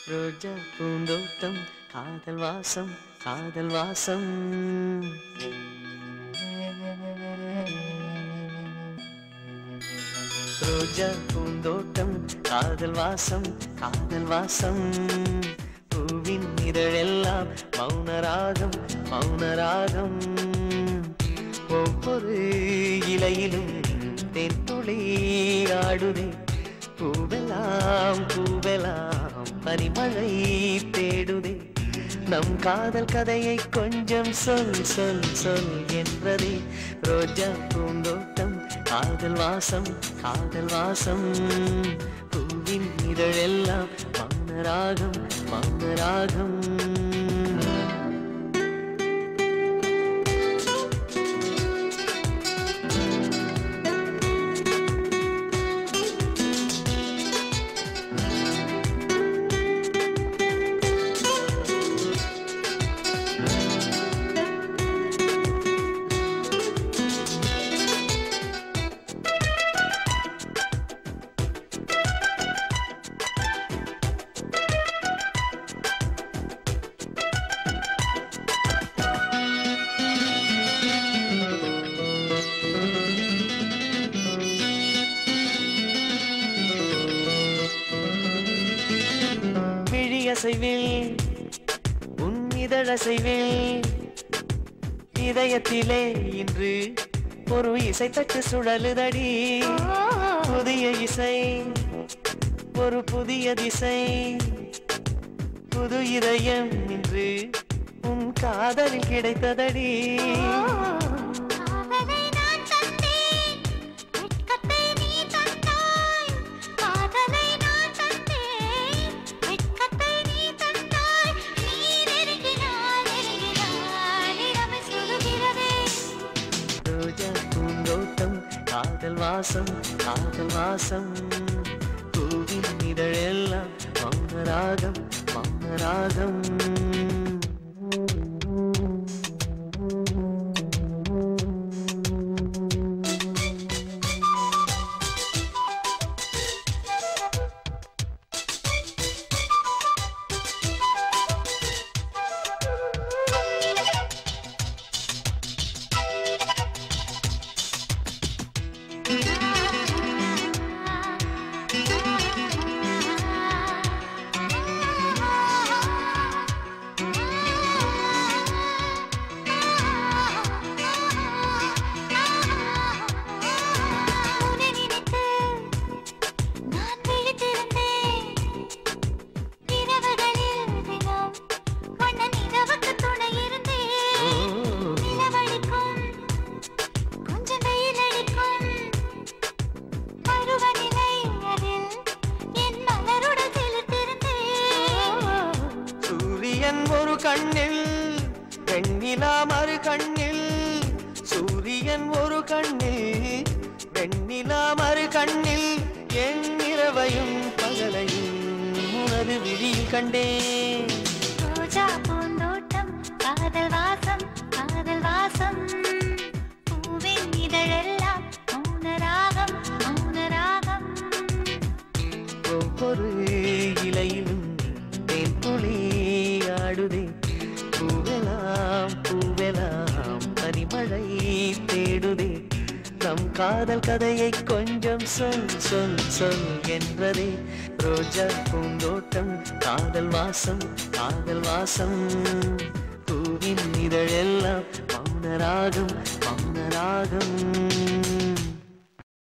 ரோஜா பூந்தோட்டம் காதல் வாசம் காதல் வாசம் ரோஜா பூந்தோட்டம் காதல் வாசம் காதல் வாசம் பூவின் இதழெல்லாம் மௌனராகம் மௌனராகம் ஒவ்வொரு இலையிலும் தென்துளி ஆடுதே பூவெல்லாம் பூவெல்லாம் பனிமழை தேடுதே நம் காதல் கதையை கொஞ்சம் சொல் சொல் சொல் என்றதே ரோஜா பூந்தோட்டம் காதல் வாசம் காதல் வாசம் பூவின் இதழெல்லாம் மௌனராகம் மௌனராகம் விழியசைவில் உன் இதழசைவில் இதயத்திலே இன்று ஒரு இசை தட்டு சுழலுதடி புதிய இசை ஒரு புதிய திசை புது இதயம் இன்று உன் காதலில் கிடைத்ததடி காதலை நான் தந்தேன் வெட்கத்தை நீ தந்தாய் காதலை நான் தந்தேன் வெட்கத்தை நீ தந்தாய் நீ நெருங்கினாய் நெருங்கினாய் நிலவு சுடுகிறதே ரோஜா பூந்தோட்டம் காதல் வாசம் காதல் வாசம் பூவின் இதழெல்லாம் மௌனராகம் மௌனராகம் உன்னை நினைத்து நான் விழித்திருந்தேன் இரவுகளில் தினம் வண்ண நிலவுக்கு துணை இருந்தேன் நிலவடிக்கும் கொஞ்சம் வெயில் அடிக்கும் பருவநிலை அதில் என் மலருடன் செலுத்திருந்தேன் சூரியன் ஒரு கண்ணில் வெண்ணிலா மறு கண்ணில் சூரியன் ஒரு கண்ணில் வெண்ணிலா மறு கண்ணில் என் இரவையும் பகலையும் உனது விழியில் கண்டேன் ரோஜா பூந்தோட்டம் காதல் வாசம் காதல் வாசம் பூவின் இதழெல்லாம் மௌனராகம் மௌனராகம் ஒவ்வொரு இலையிலும் தேன் துளி ஆடுதே பூவெல்லாம் பூவெல்லாம் பனிமழை தேடுதே நம் காதல் கதையை கொஞ்சம் சொல் சொல் சொல் என்றதே ரோஜா பூந்தோட்டம் காதல் வாசம் காதல் வாசம் பூவின் இதழெல்லாம் மௌனராகம் மௌனராகம்